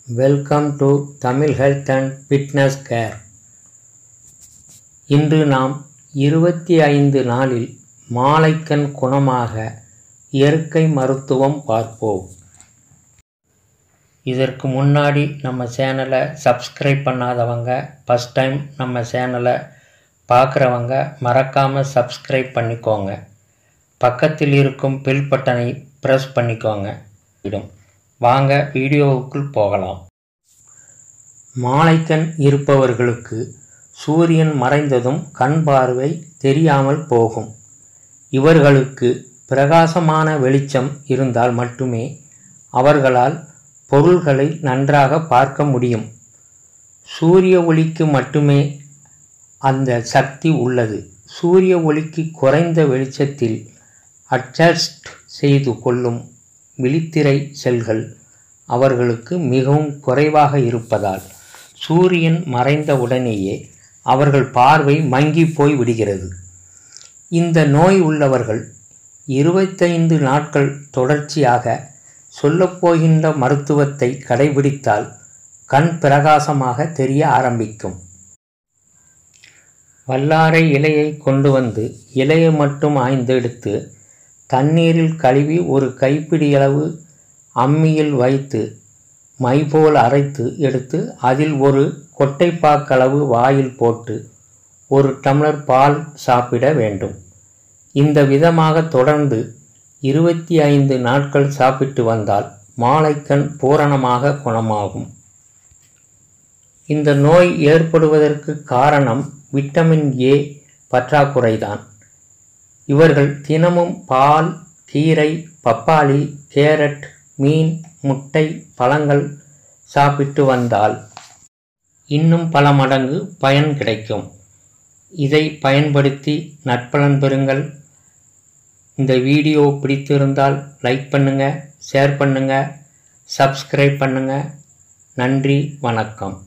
welcome to Tamil health and fitness care இன்று நாம் இருபத்தி ஐந்து நாளில் மாலைக்கண் குணமாக இயற்கை மருத்துவம் பார்ப்போம் இதற்கு முன்னாடி நம்ம சேனலை சப்ஸ்கிரைப் பண்ணாதவங்க ஃபஸ்ட் டைம் நம்ம சேனலை பார்க்குறவங்க மறக்காமல் சப்ஸ்கிரைப் பண்ணிக்கோங்க பக்கத்தில் இருக்கும் பெல் பட்டனை ப்ரெஸ் பண்ணிக்கோங்க இடும் வாங்க வீடியோவுக்குள் போகலாம் மாலைக்கண் இருப்பவர்களுக்கு சூரியன் மறைந்ததும் கண் பார்வை தெரியாமல் போகும் இவர்களுக்கு பிரகாசமான வெளிச்சம் இருந்தால் மட்டுமே அவர்களால் பொருள்களை நன்றாக பார்க்க முடியும் சூரிய ஒளிக்கு மட்டுமே அந்த சக்தி உள்ளது சூரிய ஒளிக்கு குறைந்த வெளிச்சத்தில் அட்ஜஸ்ட் செய்து கொள்ளும் விழித்திரை செல்கள் அவர்களுக்கு மிகவும் குறைவாக இருப்பதால் சூரியன் மறைந்த உடனேயே அவர்கள் பார்வை மங்கி போய் விடுகிறது இந்த நோய் உள்ளவர்கள் இருபத்தைந்து நாட்கள் தொடர்ச்சியாக சொல்லப்போகின்ற மருத்துவத்தை கடைபிடித்தால் கண் பிரகாசமாக தெரிய ஆரம்பிக்கும் வல்லாரை இலையை கொண்டு வந்து இலையை மட்டும் ஆய்ந்தெடுத்து தண்ணீரில் கழுவி ஒரு கைப்பிடியளவு அம்மியில் வைத்து மை போல் அரைத்து எடுத்து அதில் ஒரு கொட்டைப்பாக்களவு வாயில் போட்டு ஒரு டம்ளர் பால் சாப்பிட வேண்டும் இந்த விதமாக தொடர்ந்து இருபத்தி ஐந்து நாட்கள் சாப்பிட்டு வந்தால் மாலைக்கண் பூரணமாக குணமாகும் இந்த நோய் ஏற்படுவதற்கு காரணம் விட்டமின் ஏ பற்றாக்குறைதான் இவர்கள் தினமும் பால் கீரை பப்பாளி கேரட் மீன் முட்டை பழங்கள் சாப்பிட்டு வந்தால் இன்னும் பல மடங்கு பயன் கிடைக்கும் இதை பயன்படுத்தி நற்பலன் பெறுங்கள் இந்த வீடியோ பிடித்திருந்தால் லைக் பண்ணுங்கள் ஷேர் பண்ணுங்கள் சப்ஸ்கிரைப் பண்ணுங்கள் நன்றி வணக்கம்